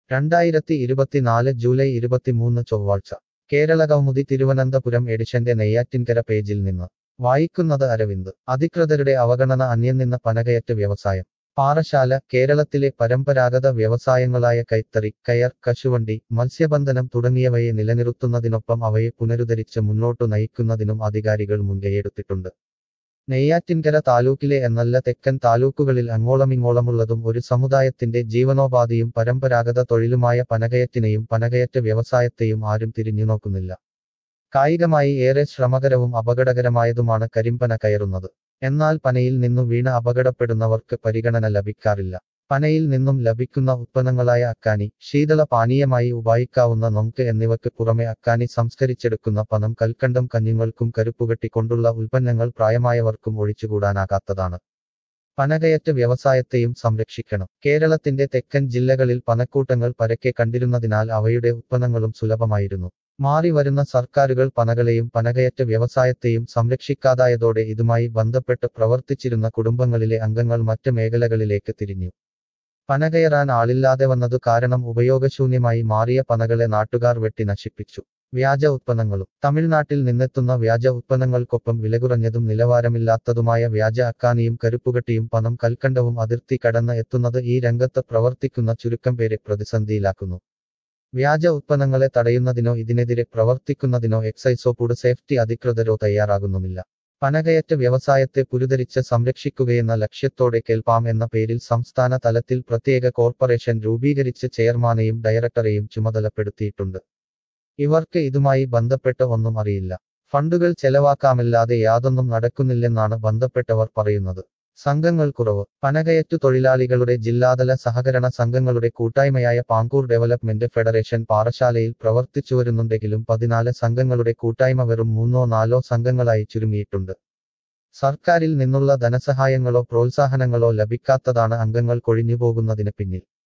രണ്ടായിരത്തി ഇരുപത്തിനാല് ജൂലൈ ഇരുപത്തിമൂന്ന് ചൊവ്വാഴ്ച കേരള കൗമുദി തിരുവനന്തപുരം എഡിഷന്റെ നെയ്യാറ്റിൻകര പേജിൽ നിന്ന് വായിക്കുന്നത് അരവിന്ദ് അധികൃതരുടെ അവഗണന അന്യം നിന്ന പനകയറ്റ് വ്യവസായം പാറശാല കേരളത്തിലെ പരമ്പരാഗത വ്യവസായങ്ങളായ കൈത്തറി കയർ കശുവണ്ടി മത്സ്യബന്ധനം തുടങ്ങിയവയെ നിലനിർത്തുന്നതിനൊപ്പം അവയെ പുനരുദ്ധരിച്ച് മുന്നോട്ടു നയിക്കുന്നതിനും അധികാരികൾ മുൻകൈയെടുത്തിട്ടുണ്ട് നെയ്യാറ്റിൻകര താലൂക്കിലെ എന്നല്ല തെക്കൻ താലൂക്കുകളിൽ അങ്ങോളമിങ്ങോളമുള്ളതും ഒരു സമുദായത്തിന്റെ ജീവനോപാധിയും പരമ്പരാഗത തൊഴിലുമായ പനകയറ്റിനെയും പനകയറ്റ് വ്യവസായത്തെയും ആരും തിരിഞ്ഞുനോക്കുന്നില്ല കായികമായി ഏറെ ശ്രമകരവും അപകടകരമായതുമാണ് കരിമ്പന കയറുന്നത് എന്നാൽ പനയിൽ നിന്നു വീണ് അപകടപ്പെടുന്നവർക്ക് പരിഗണന ലഭിക്കാറില്ല പനയിൽ നിന്നും ലഭിക്കുന്ന ഉത്പന്നങ്ങളായ അക്കാനി ശീതള പാനീയമായി ഉപയോഗിക്കാവുന്ന നൊങ്ക് എന്നിവയ്ക്ക് പുറമെ അക്കാനി സംസ്കരിച്ചെടുക്കുന്ന പനം കൽക്കണ്ടം കഞ്ഞുങ്ങൾക്കും കരുപ്പുകെട്ടിക്കൊണ്ടുള്ള ഉൽപ്പന്നങ്ങൾ പ്രായമായവർക്കും ഒഴിച്ചുകൂടാനാകാത്തതാണ് പനകയറ്റ് വ്യവസായത്തെയും സംരക്ഷിക്കണം കേരളത്തിന്റെ തെക്കൻ ജില്ലകളിൽ പനക്കൂട്ടങ്ങൾ പരക്കെ കണ്ടിരുന്നതിനാൽ അവയുടെ ഉത്പന്നങ്ങളും സുലഭമായിരുന്നു മാറി വരുന്ന സർക്കാരുകൾ പനകളെയും പനകയറ്റ വ്യവസായത്തെയും സംരക്ഷിക്കാതായതോടെ ഇതുമായി ബന്ധപ്പെട്ട് പ്രവർത്തിച്ചിരുന്ന കുടുംബങ്ങളിലെ അംഗങ്ങൾ മറ്റ് മേഖലകളിലേക്ക് തിരിഞ്ഞു പനകയറാൻ ആളില്ലാതെ വന്നതു കാരണം ഉപയോഗശൂന്യമായി മാറിയ പനകളെ നാട്ടുകാർ വെട്ടി നശിപ്പിച്ചു വ്യാജ ഉത്പന്നങ്ങളും തമിഴ്നാട്ടിൽ നിന്നെത്തുന്ന വ്യാജ ഉത്പന്നങ്ങൾക്കൊപ്പം വിലകുറഞ്ഞതും നിലവാരമില്ലാത്തതുമായ വ്യാജ അക്കാനിയും കരുപ്പുകട്ടിയും പണം കൽക്കണ്ടവും അതിർത്തി കടന്ന് എത്തുന്നത് ഈ രംഗത്ത് പ്രവർത്തിക്കുന്ന ചുരുക്കം പേരെ പ്രതിസന്ധിയിലാക്കുന്നു വ്യാജ ഉത്പന്നങ്ങളെ തടയുന്നതിനോ ഇതിനെതിരെ പ്രവർത്തിക്കുന്നതിനോ എക്സൈസോ ഫുഡ് സേഫ്റ്റി അധികൃതരോ തയ്യാറാകുന്നുമില്ല പനകയറ്റ വ്യവസായത്തെ പുരുധരിച്ച് സംരക്ഷിക്കുകയെന്ന ലക്ഷ്യത്തോടെ കെൽപാം എന്ന പേരിൽ സംസ്ഥാന തലത്തിൽ പ്രത്യേക കോർപ്പറേഷൻ രൂപീകരിച്ച് ചെയർമാനെയും ഡയറക്ടറെയും ചുമതലപ്പെടുത്തിയിട്ടുണ്ട് ഇവർക്ക് ഇതുമായി ബന്ധപ്പെട്ട് ഒന്നും അറിയില്ല ഫണ്ടുകൾ ചെലവാക്കാമല്ലാതെ യാതൊന്നും നടക്കുന്നില്ലെന്നാണ് ബന്ധപ്പെട്ടവർ പറയുന്നത് സംഘങ്ങൾ കുറവ് പനകയറ്റു തൊഴിലാളികളുടെ ജില്ലാതല സഹകരണ സംഘങ്ങളുടെ കൂട്ടായ്മയായ പാങ്കൂർ ഡെവലപ്മെന്റ് ഫെഡറേഷൻ പാറശാലയിൽ പ്രവർത്തിച്ചുവരുന്നുണ്ടെങ്കിലും പതിനാല് സംഘങ്ങളുടെ കൂട്ടായ്മ വെറും മൂന്നോ നാലോ സംഘങ്ങളായി ചുരുങ്ങിയിട്ടുണ്ട് സർക്കാരിൽ നിന്നുള്ള ധനസഹായങ്ങളോ പ്രോത്സാഹനങ്ങളോ ലഭിക്കാത്തതാണ് അംഗങ്ങൾ കൊഴിഞ്ഞുപോകുന്നതിന് പിന്നിൽ